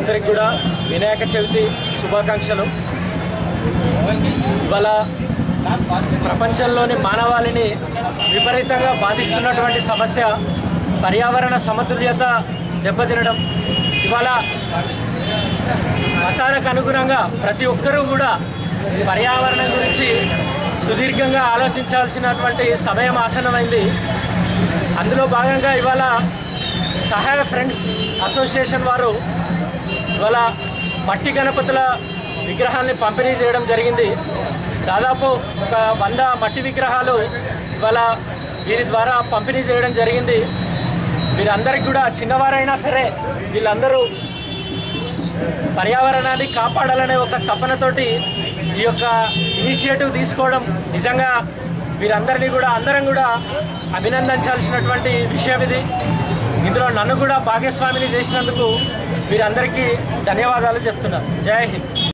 మిత్రులందరికీ కూడా వినాయక చవితి శుభాకాంక్షలు ఇవాళ ప్రపంచంలోని మానవాళిని విపరీతంగా బాధిస్తున్నటువంటి సమస్య పర్యావరణ సమతుల్యత దెబ్బతినడం ఇవాళ మతాలకు అనుగుణంగా ప్రతి ఒక్కరూ కూడా పర్యావరణం గురించి సుదీర్ఘంగా ఆలోచించాల్సినటువంటి సమయం ఆసన్నమైంది అందులో భాగంగా ఇవాళ సహాయ ఫ్రెండ్స్ అసోసియేషన్ వారు ఇవాళ మట్టి గణపతుల విగ్రహాల్ని పంపిణీ చేయడం జరిగింది దాదాపు ఒక వంద మట్టి విగ్రహాలు ఇవాళ వీరి ద్వారా పంపిణీ చేయడం జరిగింది వీరందరికీ కూడా చిన్నవారైనా సరే వీళ్ళందరూ పర్యావరణాన్ని కాపాడాలనే ఒక తపనతోటి ఈ యొక్క ఇనిషియేటివ్ తీసుకోవడం నిజంగా వీరందరినీ కూడా అందరం కూడా అభినందించాల్సినటువంటి విషయం ఇది ఇందులో నన్ను కూడా భాగస్వామిని చేసినందుకు వీరందరికీ ధన్యవాదాలు చెప్తున్నాను జై హింద్